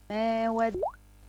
ما ود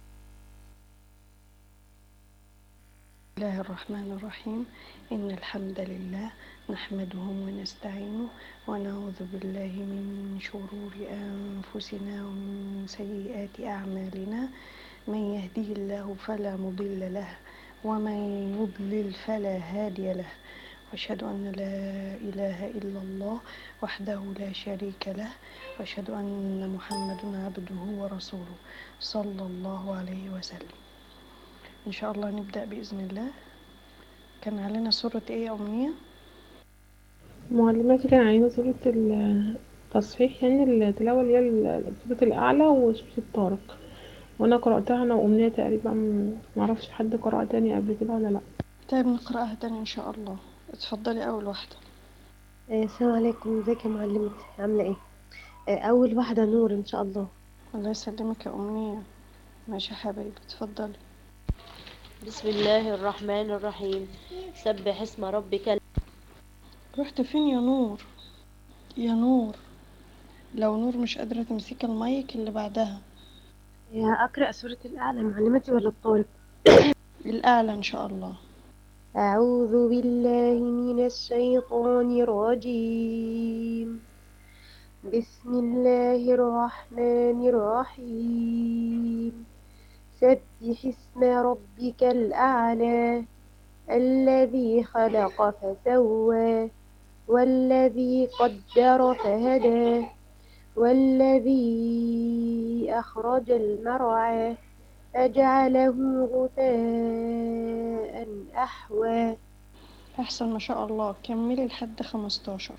الله الرحمن الرحيم إن الحمد لله نحمده ونستعينه ونعوذ بالله من شرور أنفسنا ومن سيئات أعمالنا من يهديه الله فلا مضل له ومن يضلل فلا هادي له واشهد ان لا اله الا الله وحده لا شريك له واشهد ان محمدا عبده ورسوله صلى الله عليه وسلم ان شاء الله نبدا باذن الله كان علينا سوره ايه يا امنيه معلماتي كان علينا سورة التصحيح يعني التلاوة اللي هي سورة الأعلى وسورة الطارق وأنا قرأتها أنا وأمنية تقريبا معرفش حد قرأ تاني قبل كده ولا لأ طيب نقراها تاني ان شاء الله اتفضلي اول واحده آه، السلام عليكم ازيك يا معلمتي عاملة ايه آه، أول واحدة نور إن شاء الله الله يسلمك يا امنيه ماشي يا حبايبي اتفضلي بسم الله الرحمن الرحيم سبح اسم ربك ال- رحت فين يا نور يا نور لو نور مش قادره تمسكي المايك اللي بعدها يا أقرأ سورة الأعلى معلمتي ولا الطارق الاعلى ان شاء الله أعوذ بالله من الشيطان الرجيم بسم الله الرحمن الرحيم سبح اسم ربك الأعلى الذي خلق فسوى والذي قدر فهدى والذي أخرج المرعى فجعله غثاء أحوى احسن ما شاء الله كملي لحد 15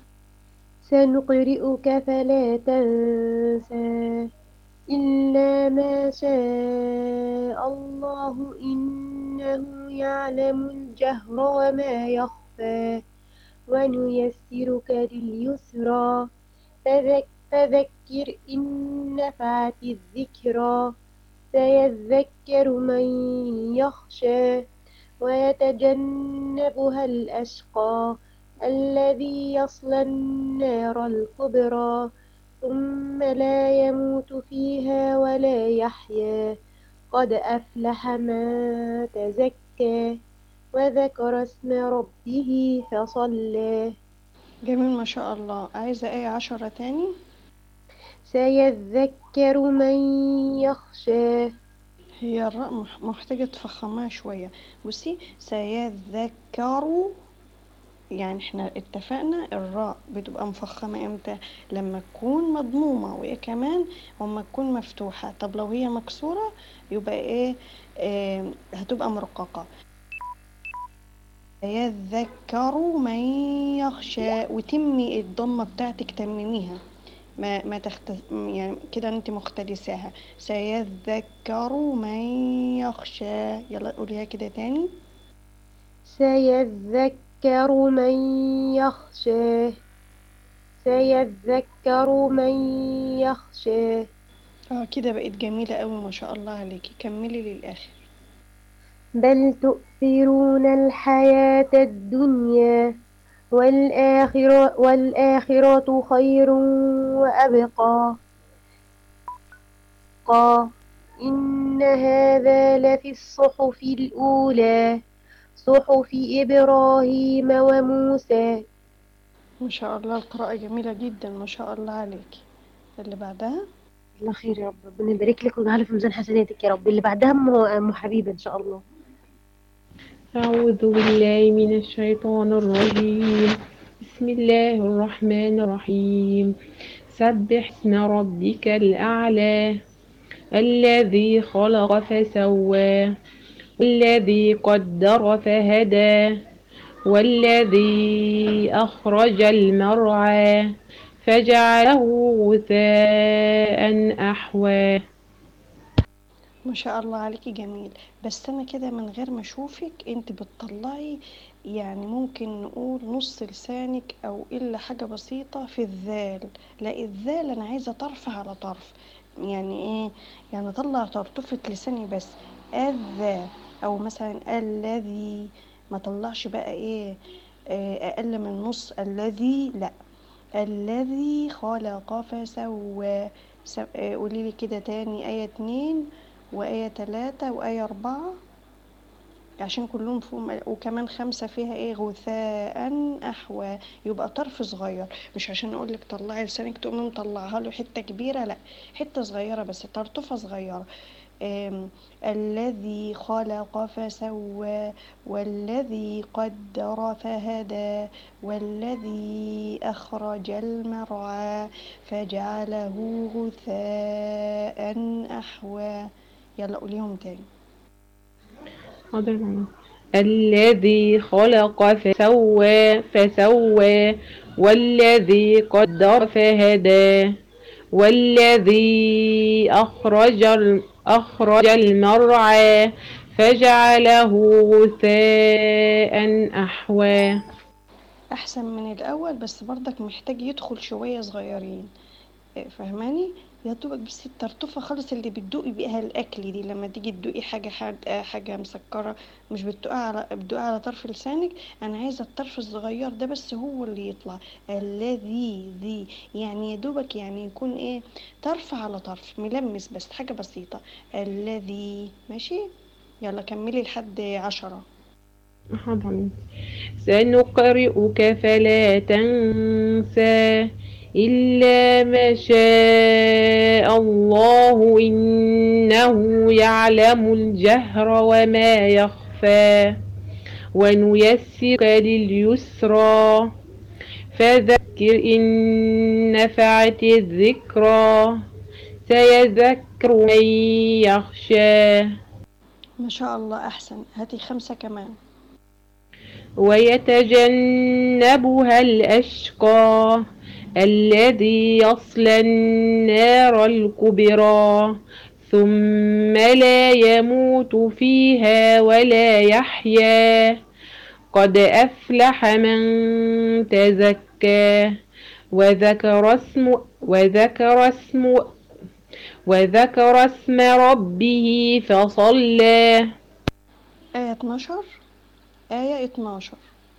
سنقرئك فلا تنسى إلا ما شاء الله إنه يعلم الجهر وما يخفى ونيسرك لليسرى فذك فذكر إن نفعت الذكرى سيذكر من يخشى ويتجنبها الأشقى الذي يصلى النار الكبرى ثم لا يموت فيها ولا يحيا قد أفلح من تزكى وذكر اسم ربه فصلى جميل ما شاء الله عايزة ايه عشرة تاني سيذكر من يخشى هي الراء مح- محتاجة تفخمها شوية بصي سيذكر يعني احنا اتفقنا الراء بتبقى مفخمة امتى لما تكون مضمومة وايه كمان وما تكون مفتوحة طب لو هي مكسورة يبقى ايه اه هتبقى مرققة يذكر من يخشى وتمي الضمة بتاعتك تمميها ما ما تخت... يعني كده انت مختلساها سيذكر من يخشى يلا قوليها كده تاني سيذكر من يخشى سيذكر من يخشى اه كده بقت جميلة قوي ما شاء الله عليكي كملي للآخر بل تؤثرون الحياة الدنيا والآخرة, والآخرة خير وأبقى قا إن هذا لفي الصحف الأولى صحف إبراهيم وموسى ما شاء الله القراءة جميلة جدا ما شاء الله عليكي اللي بعدها الله خير يا رب ربنا يبارك لك ويجعله في ميزان حسناتك يا رب اللي بعدها أم أم حبيبة إن شاء الله أعوذ بالله من الشيطان الرجيم بسم الله الرحمن الرحيم سبح اسم ربك الأعلى الذي خلق فسوى والذي قدر فهدى والذي أخرج المرعى فجعله غثاء أحوى ما شاء الله عليكي جميل بس انا كده من غير ما اشوفك انت بتطلعي يعني ممكن نقول نص لسانك او الا حاجة بسيطة في الذال لا الذال انا عايزة طرف على طرف يعني ايه يعني اطلع طرطفة لساني بس الذا او مثلا الذي ما طلعش بقى ايه آه، اقل من نص الذي لا الذي خلق فسوى سب- آه، قولي لي كده تاني آية اتنين وآية تلاتة وآية أربعة عشان كلهم فيهم وكمان خمسة فيها ايه غثاء أحوى يبقى طرف صغير مش عشان أقولك طلعي لسانك تقومي مطلعها له حتة كبيرة لا حتة صغيرة بس طرطفة صغيرة آم، الذي خلق فسوى والذي قدر فهدى والذي أخرج المرعى فجعله غثاء أحوى يلا قوليهم تاني حاضر معنا الذي خلق فسوى فسوى والذي قدر فهدى والذي أخرج ال- أخرج المرعى فجعله غثاء أحوى احسن من الاول بس برضك محتاج يدخل شويه صغيرين إيه، فاهماني يا دوبك بس الترطفه خالص اللي بتدوقي بيها الاكل دي لما تيجي تدوقي حاجه حادقه حاجه مسكره مش بتدوقي على بتدوقي على طرف لسانك انا عايزه الطرف الصغير ده بس هو اللي يطلع الذي ذي يعني يا دوبك يعني يكون ايه طرف على طرف ملمس بس حاجه بسيطه الذي ماشي يلا كملي لحد عشرة حاضر سنقرئك فلا تنسى إلا ما شاء الله إنه يعلم الجهر وما يخفى ونيسرك لليسرى فذكر إن نفعت الذكرى سيذكر من يخشى ما شاء الله احسن هاتي خمسة كمان ويتجنبها الأشقى الذي يصلى النار الكبرى ثم لا يموت فيها ولا يحيا قد أفلح من تزكى وذكر اسم وذكر اسم وذكر اسم ربه فصلى آية 12 آية 12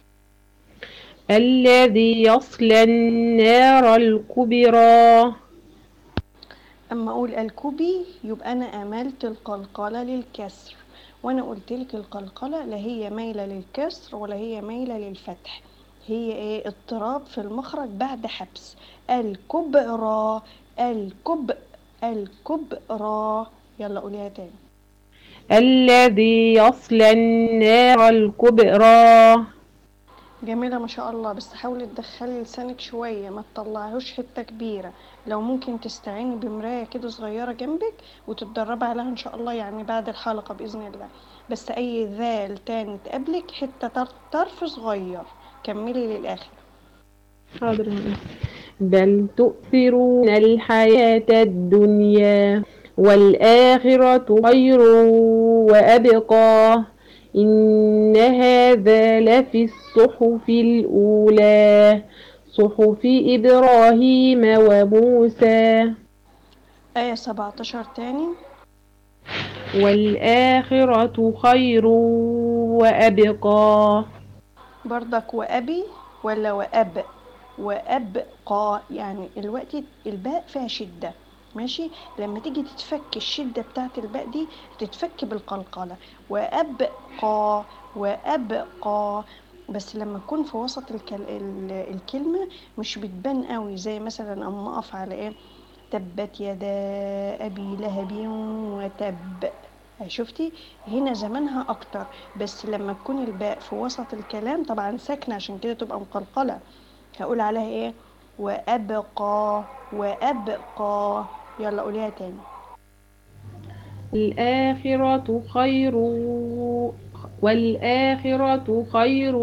الذي يصلى النار الكبرى أما أقول الكوبي يبقى أنا أملت القلقلة للكسر وأنا قلت لك القلقلة لا هي مايلة للكسر ولا هي مايلة للفتح هي إيه اضطراب في المخرج بعد حبس الكبرى الكب الكبرى يلا قوليها تاني الذي يصلى النار الكبرى جميلة ما شاء الله بس حاولي تدخلي لسانك شوية ما تطلعيهوش حتة كبيرة لو ممكن تستعيني بمراية كده صغيرة جنبك وتتدربي عليها ان شاء الله يعني بعد الحلقة بإذن الله بس أي ذال تاني تقابلك حتة طر- طرف صغير كملي للآخر حاضر يا مس. بل تؤثرون الحياة الدنيا والآخرة خير وأبقى إن هذا لفي الصحف الأولى صحف إبراهيم وموسى آية 17 تاني والآخرة خير وأبقى برضك وأبي ولا وأب وأبقى يعني الوقت الباء فيها شدة ماشي لما تيجي تتفك الشدة بتاعت الباء دي تتفك بالقلقلة وأبقى وأبقى بس لما تكون في وسط الكل... ال- الكلمة مش بتبان قوي زي مثلا أما أقف على إيه تبت يدا أبي لهب وتب شفتي هنا زمانها أكتر بس لما تكون الباء في وسط الكلام طبعا ساكنة عشان كده تبقى مقلقلة هقول عليها إيه وأبقى وأبقى يلا قوليها تاني الآخرة خير والآخرة خير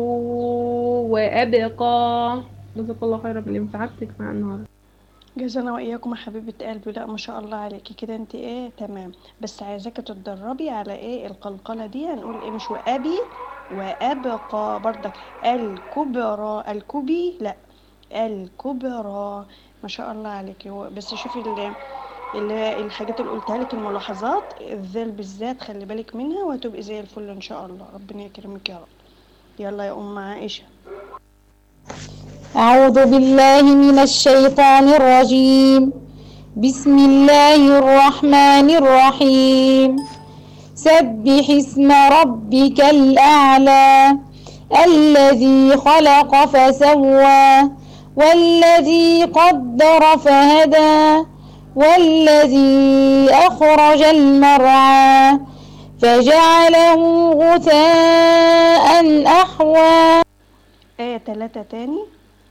وأبقى جزاك الله خيرا باللي مساعدتك مع النهارده جزانا وإياكم يا حبيبة قلبي لا ما شاء الله عليكي كده انت ايه تمام بس عايزاكي تتدربي على ايه القلقلة دي هنقول ايه مش وأبي وأبقى برضك الكبرى الكبي لا الكبرى ما شاء الله عليكي هو- بس شوفي ال- اللي الحاجات اللي قلتها لك الملاحظات الذال بالذات خلي بالك منها وهتبقي زي الفل ان شاء الله ربنا يكرمك يا رب يلا يا ام عائشه أعوذ بالله من الشيطان الرجيم بسم الله الرحمن الرحيم سبح اسم ربك الأعلى الذي خلق فسوى والذي قدر فهدى والذي أخرج المرعى فجعله غثاء أحوى آية تلاتة تاني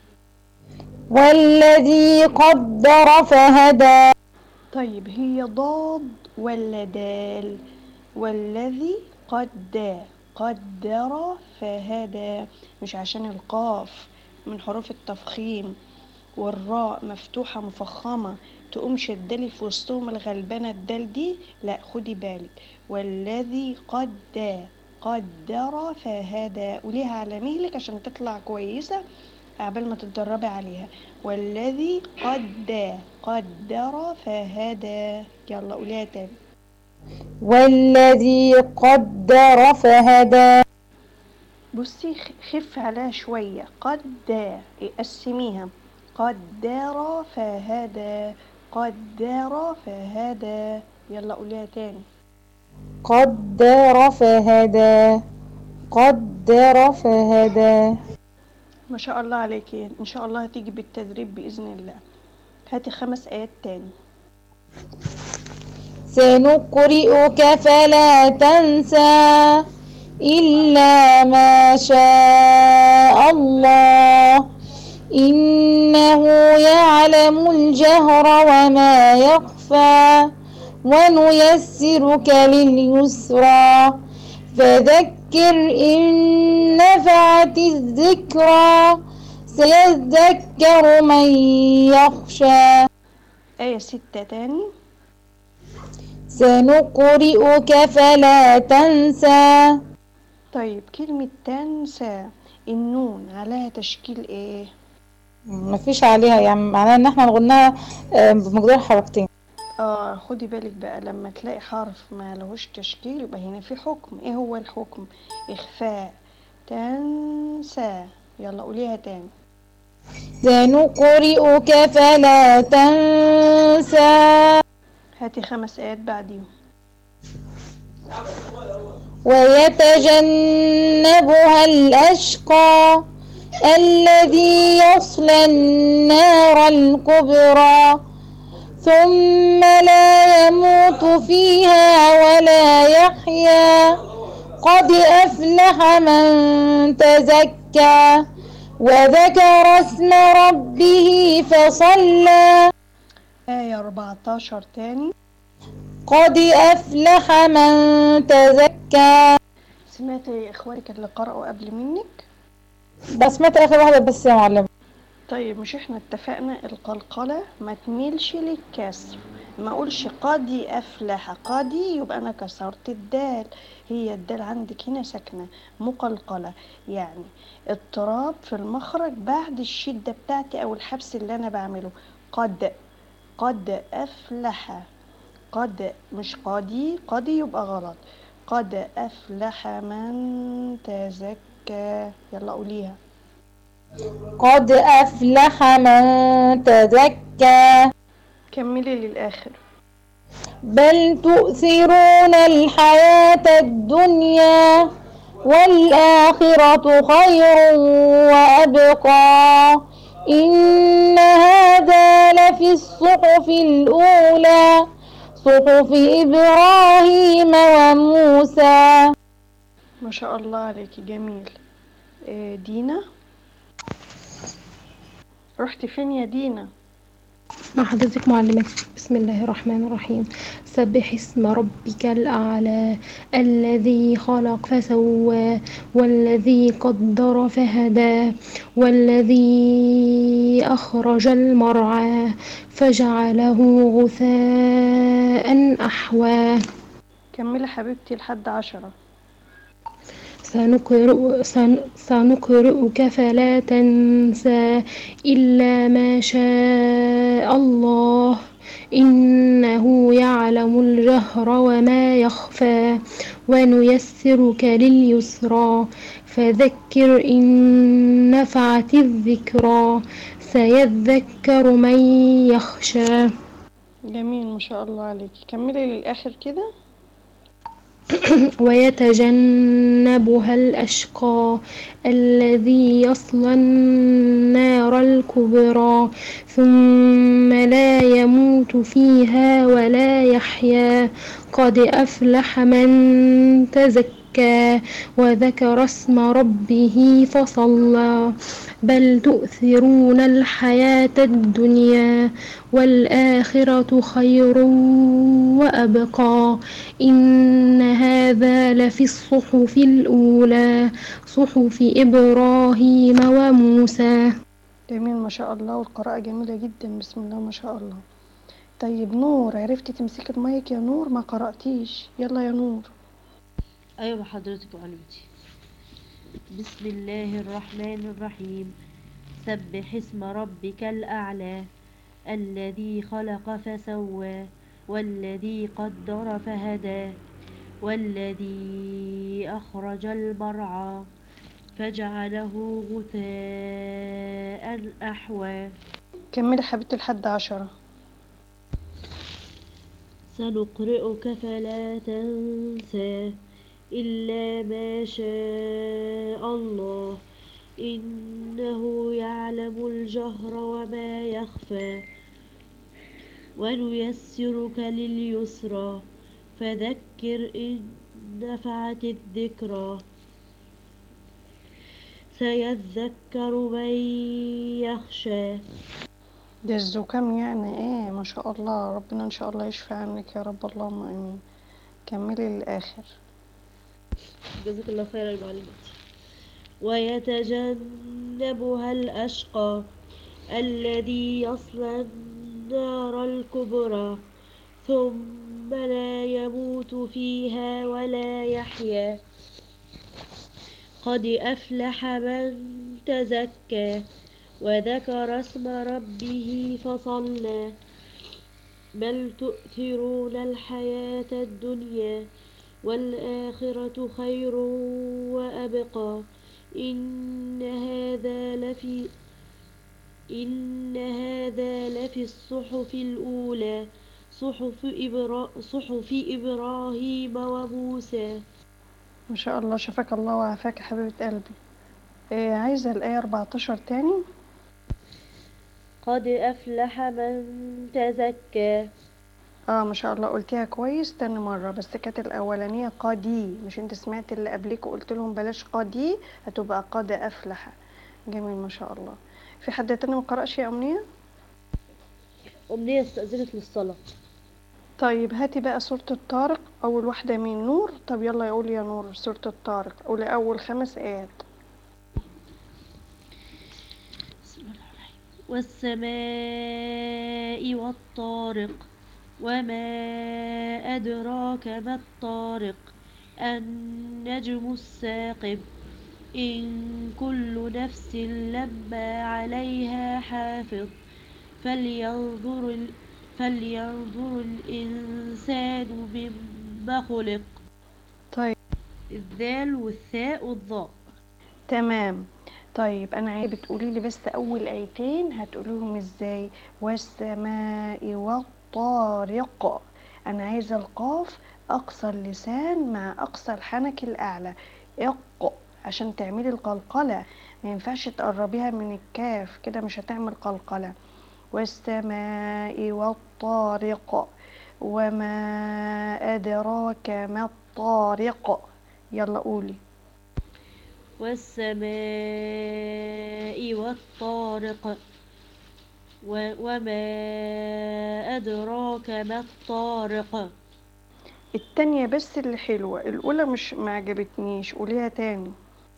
والذي قدر فهدى طيب هي ضاد ولا دال والذي قد قدر فهدى مش عشان القاف من حروف التفخيم والراء مفتوحة مفخمة تقوم شدالي في وسطهم الغلبانة الدال دي لا خدي بالك والذي قد قدر فهدى قوليها على مهلك عشان تطلع كويسة قبل ما تتدربي عليها والذي قد قدر فهدى يلا قوليها تاني والذي قدر فهدى بصي خ- خف عليها شوية قد قسميها قدر فهدى قدر فهدى يلا قوليها تاني قدر فهدى قدر فهدى ما شاء الله عليكي ان شاء الله هتيجي بالتدريب بإذن الله هاتي خمس آيات تاني سنقرئك فلا تنسى إلا ما شاء الله إنه يعلم الجهر وما يخفى ونيسرك لليسرى فذكر إن نفعت الذكرى سيذكر من يخشى آية ستة تاني سنقرئك فلا تنسى طيب كلمة تنسى النون عليها تشكيل ايه مفيش عليها يعني معناها ان احنا نغناها آه، بمقدار حركتين اه خدي بالك بقى لما تلاقي حرف ما لهوش تشكيل يبقى هنا في حكم ايه هو الحكم اخفاء تنسى يلا قوليها تاني سنقرئك فلا تنسى هاتي خمس آيات بعديهم ويتجنبها الأشقى الذي يصلى النار الكبرى ثم لا يموت فيها ولا يحيا قد أفلح من تزكى وذكر اسم ربه فصلى آية 14 تاني قد أفلح من تزكى سمعتي اخواتك اللي قرأوا قبل منك بسمت آخر واحدة بس يا معلم طيب مش احنا اتفقنا القلقلة ما تميلش للكسر ما اقولش قد افلح قد يبقى انا كسرت الدال هي الدال عندك هنا ساكنة مقلقلة يعني اضطراب في المخرج بعد الشدة بتاعتي او الحبس اللي انا بعمله قد قد افلح قد مش قدي قدي يبقى غلط قد افلح من تزكى يلا قوليها قد أفلح من تزكى كملي للاخر بل تؤثرون الحياة الدنيا والآخرة خير وأبقى إن هذا لفي الصحف الأولى صحف إبراهيم وموسى ما شاء الله عليكي جميل آه، دينا رحتي فين يا دينا مع حضرتك معلمتي بسم الله الرحمن الرحيم سبح اسم ربك الأعلى الذي خلق فسوى والذي قدر فهدى والذي أخرج المرعى فجعله غثاء أحوى كملي حبيبتي لحد عشرة سنقرئ سن سنقرئك فلا تنسى إلا ما شاء الله إنه يعلم الجهر وما يخفى ونيسرك لليسرى فذكر إن نفعت الذكرى سيذكر من يخشى جميل ما شاء الله عليكي كملي للآخر كده ويتجنبها الأشقى الذي يصلى النار الكبرى ثم لا يموت فيها ولا يحيا قد أفلح من تزكى وذكر اسم ربه فصلى بل تؤثرون الحياة الدنيا والآخرة خير وأبقى إن هذا لفي الصحف الأولى صحف إبراهيم وموسى جميل ما شاء الله والقراءة جميلة جدا بسم الله ما شاء الله طيب نور عرفتي تمسكي المايك يا نور ما قرأتيش يلا يا نور أيوة حضرتك معلمتي بسم الله الرحمن الرحيم سبح اسم ربك الأعلى الذي خلق فسوى والذي قدر فهدى والذي أخرج المرعى فجعله غثاء أحوى كملي حبيبتي لحد عشرة سنقرئك فلا تنسى إلا ما شاء الله إنه يعلم الجهر وما يخفى ونيسرك لليسرى فذكر إن نفعت الذكرى سيذكر من يخشى ده الزكام يعني ايه ما شاء الله ربنا ان شاء الله يشفي عنك يا رب اللهم امين كملي للآخر جزاك الله خيرا يا معلمتي ويتجنبها الأشقى الذي يصلى النار الكبرى ثم لا يموت فيها ولا يحيا قد أفلح من تزكى وذكر اسم ربه فصلى بل تؤثرون الحياة الدنيا والآخرة خير وأبقى إن هذا لفي إن هذا لفي الصحف الأولى صحف, إبرا صحف إبراهيم وموسى ما شاء الله شفاك الله وعافاك يا حبيبة قلبي إيه عايزة الآية 14 تاني قد أفلح من تزكى اه ما شاء الله قلتيها كويس تاني مرة بس كانت الأولانية قدي مش انت سمعت اللي قبليك وقلت لهم بلاش قدي هتبقى قد أفلح جميل ما شاء الله في حد تاني مقرأش يا أمنية أمنية استأذنت للصلاة طيب هاتي بقى سورة الطارق أول واحدة مين نور طب يلا يقول يا نور سورة الطارق قولي أول خمس آيات بسم الله الرحمن الرحيم والسماء والطارق وما أدراك ما الطارق النجم الثاقب إن كل نفس لما عليها حافظ فلينظر ال... فلينظر الإنسان مما خلق طيب الذال والثاء والضاء تمام طيب انا عايزه بتقولي لي بس اول ايتين هتقوليهم ازاي والسماء والطارق انا عايزه القاف اقصى اللسان مع اقصى الحنك الاعلى اق عشان تعملي القلقله ما ينفعش تقربيها من الكاف كده مش هتعمل قلقله والسماء والطارق وما أدراك ما الطارق يلا قولي والسماء والطارق و- وما أدراك ما الطارق التانية بس اللي حلوة الأولى مش معجبتنيش قوليها تاني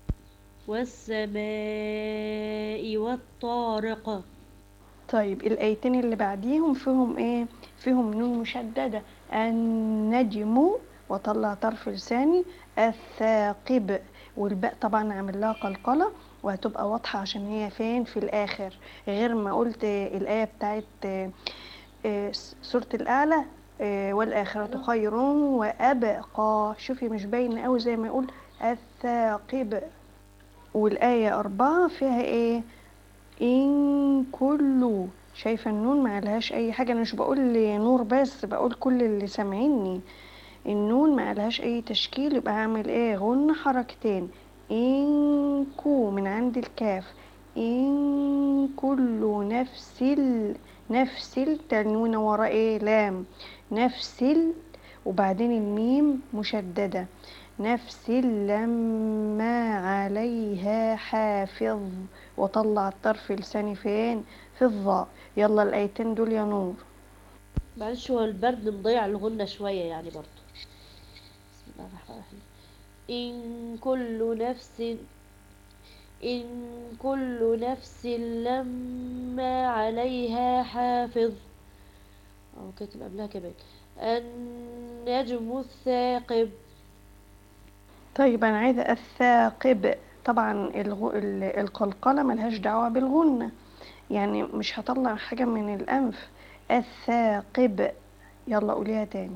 والسماء والطارق طيب الآيتين اللي بعديهم فيهم ايه فيهم نون مشددة النجم وطلع طرف لساني الثاقب والباء طبعا عامل لها قلقلة وهتبقى واضحة عشان هي فين في الآخر غير ما قلت الآية بتاعت آه، آه، سورة الأعلى آه، والآخرة خير وأبقى شوفي مش باين قوي زي ما يقول الثاقب والآية أربعة فيها إيه إن كل شايفة النون ما عليهاش أي حاجة أنا مش بقول نور بس بقول كل اللي سامعيني النون ما عليهاش أي تشكيل يبقى هعمل إيه غن حركتين إن كو من عند الكاف إن كل نفس ال نفس التنوين ورا إيه لام نفس ال وبعدين الميم مشددة نفس لما عليها حافظ وطلع الطرف لساني فين في الظاء يلا الآيتين دول يا نور معلش هو البرد مضيع الغنة شوية يعني برضو بسم الله الرحمن الرحيم إن كل نفس إن كل نفس لما عليها حافظ أو كاتب قبلها كمان النجم الثاقب طيب أنا عايزة الثاقب طبعا الغ... ال- القلقلة ملهاش دعوة بالغنة يعني مش هطلع حاجة من الأنف الثاقب يلا قوليها تاني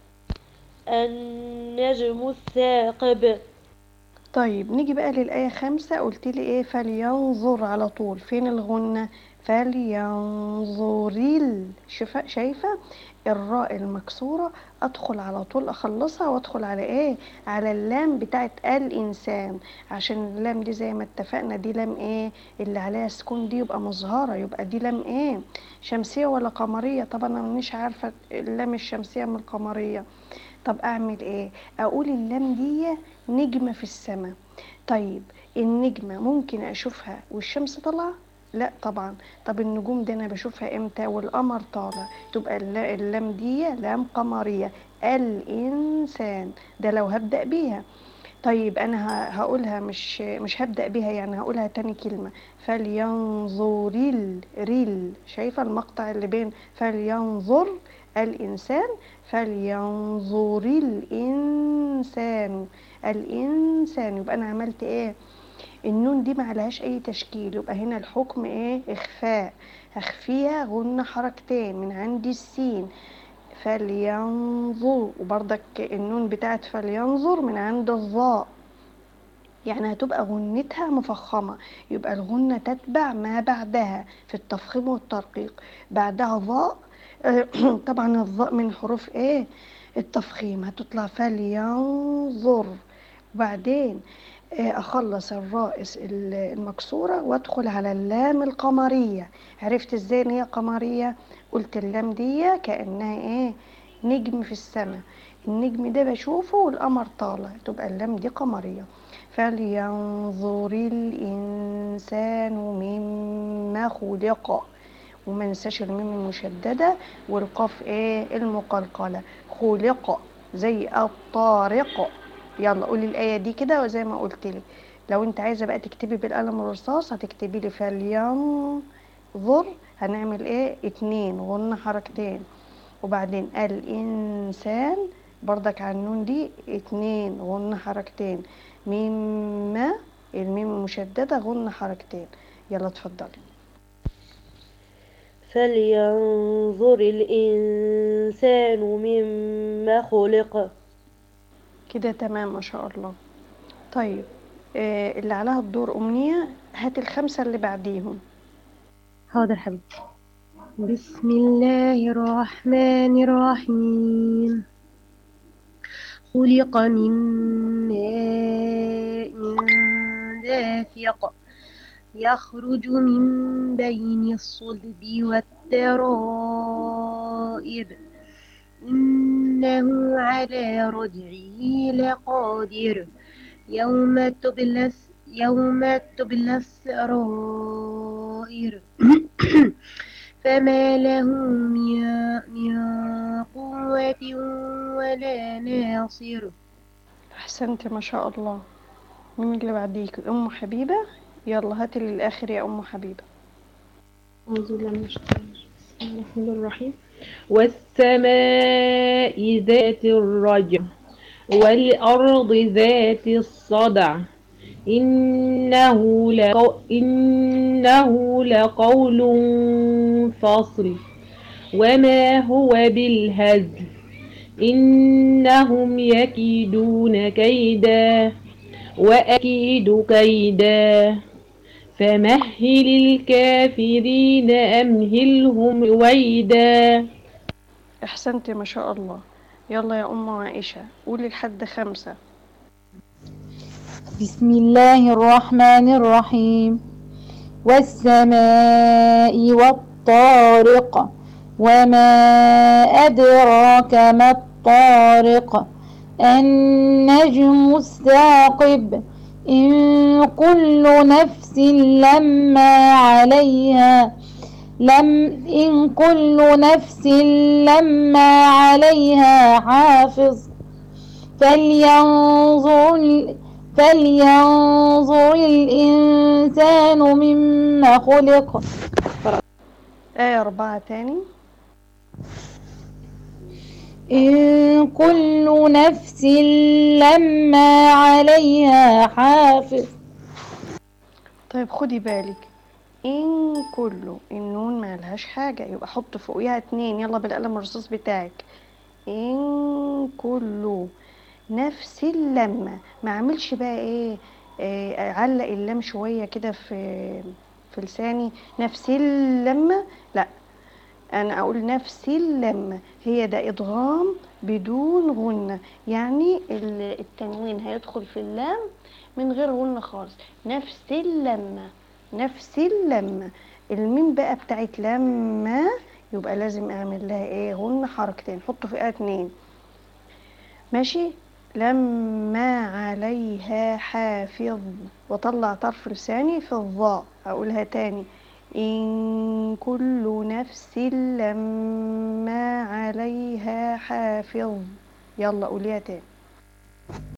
النجم الثاقب طيب نيجي بقى للآية خمسة قلت لي إيه فلينظر على طول فين الغنة فلينظر ال شايفة شايفة الراء المكسورة أدخل على طول أخلصها وأدخل على إيه على اللام بتاعت الإنسان عشان اللام دي زي ما اتفقنا دي لام إيه اللي عليها سكون دي يبقى مظهرة يبقى دي لام إيه شمسية ولا قمرية طبعا أنا مش عارفة اللام الشمسية من القمرية طب أعمل إيه أقول اللام دي نجمة في السماء طيب النجمة ممكن أشوفها والشمس طالعة لا طبعا طب النجوم دي انا بشوفها امتى والقمر طالع تبقى الل- اللام دي لام قمرية الانسان ده لو هبدأ بيها طيب انا ه- هقولها مش مش هبدأ بيها يعني هقولها تاني كلمة فلينظر ال- ريل شايفة المقطع اللي بين فلينظر الإنسان فلينظر الإنسان الإنسان يبقى أنا عملت إيه النون دي معلهاش أي تشكيل يبقى هنا الحكم إيه إخفاء هخفيها غن حركتين من عند السين فلينظر وبرضك النون بتاعت فلينظر من عند الظاء يعني هتبقى غنتها مفخمة يبقى الغنة تتبع ما بعدها في التفخيم والترقيق بعدها ظاء طبعا الظاء من حروف ايه التفخيم هتطلع فلينظر وبعدين آه، اخلص الراء ال- المكسوره وادخل على اللام القمريه عرفت ازاي ان هي قمريه قلت اللام دي كانها ايه نجم في السماء النجم ده بشوفه والقمر طالع تبقى اللام دي قمريه فلينظر الانسان مما خلق وما ننساش الميم المشدده والقاف ايه المقلقله خلق زي الطارق يلا قولي الآية دي كده وزي ما قلت لك لو انت عايزة بقى تكتبي بالقلم الرصاص هتكتبي لي فلينظر هنعمل ايه اتنين غن حركتين وبعدين الإنسان برضك على النون دي اتنين غن حركتين مما الميم المشددة غن حركتين يلا اتفضلي فلينظر الإنسان مما خلق كده تمام ما شاء الله طيب آه اللي عليها الدور أمنية هات الخمسة اللي بعديهم حاضر حبيبتي بسم الله الرحمن الرحيم خلق من ماء دافق يخرج من بين الصلب والترائب إنه على رجعه لقادر يوم تبلى يوم تبلى السرائر فما له من من قوة ولا ناصر أحسنت ما شاء الله مين اللي بعديك أم حبيبة يلا هاتي للآخر يا أم حبيبة أعوذ بالله من الشيطان الرجيم. بسم الله الرحمن الرحيم والسماء ذات الرجع والأرض ذات الصدع إنه لقو إنه لقول فصل وما هو بالهزل إنهم يكيدون كيدا وأكيد كيدا فمهل الكافرين أمهلهم رويدا احسنتي ما شاء الله يلا يا ام عائشه قولي لحد خمسه بسم الله الرحمن الرحيم والسماء والطارق وما أدراك ما الطارق النجم الثاقب إن كل نفس لما عليها لم إن كل نفس لما عليها حافظ فلينظر فلينظر الإنسان مما خلق آية أربعة تاني إن كل نفس لما عليها حافظ طيب خدي بالك إن كله النون مالهاش حاجة يبقى حط فوقيها اتنين يلا بالقلم الرصاص بتاعك إن كله نفس اللمة ما اعملش بقى ايه آه، اعلق اللام شوية كده في في لساني نفس اللمة لا انا اقول نفس اللمة هي ده ادغام بدون غنة يعني ال- التنوين هيدخل في اللام من غير غنة خالص نفس اللمة نفس اللمة الميم بقى بتاعت لما يبقى لازم اعمل لها ايه غنة حركتين حطوا فيها اتنين ماشي لما عليها حافظ وطلع طرف لساني في الظاء اقولها تاني إن كل نفس لما عليها حافظ يلا قوليها تاني